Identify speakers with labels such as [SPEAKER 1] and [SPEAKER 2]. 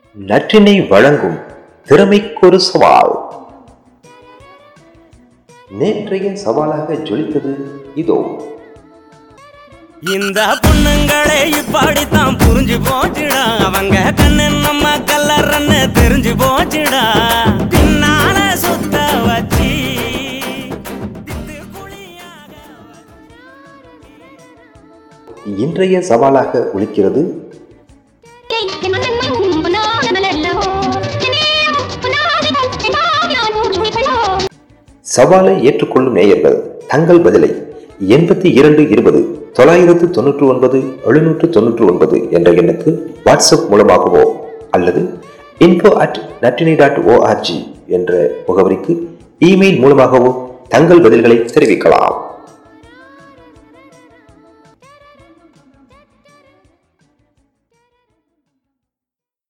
[SPEAKER 1] நற்றினை வழங்கும் திறமைக்கொரு சவால் நேற்றைய சவாலாக ஜொலித்தது இதோ
[SPEAKER 2] இந்த பொண்ணுங்களே இப்படித்தான் புரிஞ்சு போச்சுடா அவங்க கண்ணு நம்ம கல்லறன்னு தெரிஞ்சு போச்சுடா பின்னால சுத்த வச்சு திட்டு குழியாக
[SPEAKER 1] இன்றைய சவாலாக ஒலிக்கிறது சவாலை ஏற்றுக்கொள்ளும் நேயர்கள் தங்கள் பதிலை எண்பத்தி இரண்டு இருபது தொள்ளாயிரத்து தொன்னூற்று ஒன்பது எழுநூற்று தொன்னூற்று ஒன்பது என்ற எண்ணுக்கு வாட்ஸ்அப் மூலமாகவோ அல்லது இன்ஃபோ அட் நட்டினி டாட் ஓஆர்ஜி என்ற முகவரிக்கு இமெயில் மூலமாகவோ தங்கள் பதில்களை தெரிவிக்கலாம்